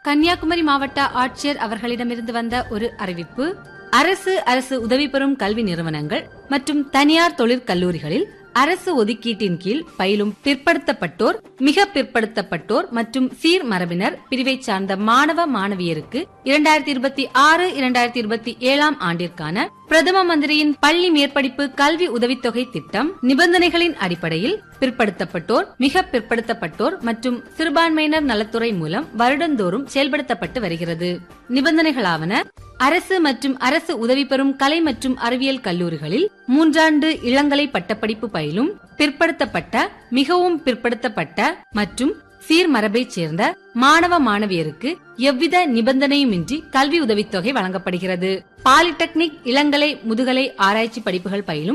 கன்னியாகுமரி மாவட்ட ஆட்சியர் அவர்களிடமிருந்து வந்த ஒரு அறிவிப்பு அரசு அரசு உதவி பெறும் கல்வி நிறுவனங்கள் மற்றும் தனியார் தொழிற்கல்லூரிகளில் அரசு ஒதுக்கீட்டின் கீழ் பயிலும் பிற்படுத்தப்பட்டோர் மிக பிற்படுத்தப்பட்டோர் மற்றும் சீர் மரபினர் பிரிவை சார்ந்த மாணவ மாணவியருக்கு இரண்டாயிரத்தி இருபத்தி ஆறு இரண்டாயிரத்தி இருபத்தி ஏழாம் ஆண்டிற்கான பிரதம மந்திரியின் பள்ளி மேற்படிப்பு கல்வி உதவித்தொகை திட்டம் நிபந்தனைகளின் அடிப்படையில் பிற்படுத்தப்பட்டோர் மிக பிற்படுத்தப்பட்டோர் மற்றும் சிறுபான்மையினர் நலத்துறை மூலம் வருடந்தோறும் செயல்படுத்தப்பட்டு வருகிறது நிபந்தனைகளாவன அரசு மற்றும் அரசு உதவி பெறும் கலை மற்றும் அறிவியல் கல்லூரிகளில் மூன்றாண்டு இளங்கலை பட்டப்படிப்பு பயிலும் பிற்படுத்தப்பட்ட மிகவும் பிற்படுத்தப்பட்ட மற்றும் சீர்மரபைச் சேர்ந்த மாணவ மாணவியருக்கு எவ்வித நிபந்தனையுமின்றி கல்வி உதவித்தொகை வழங்கப்படுகிறது பாலிடெக்னிக் இளங்கலை முதுகலை ஆராய்ச்சி படிப்புகள் பயிலும்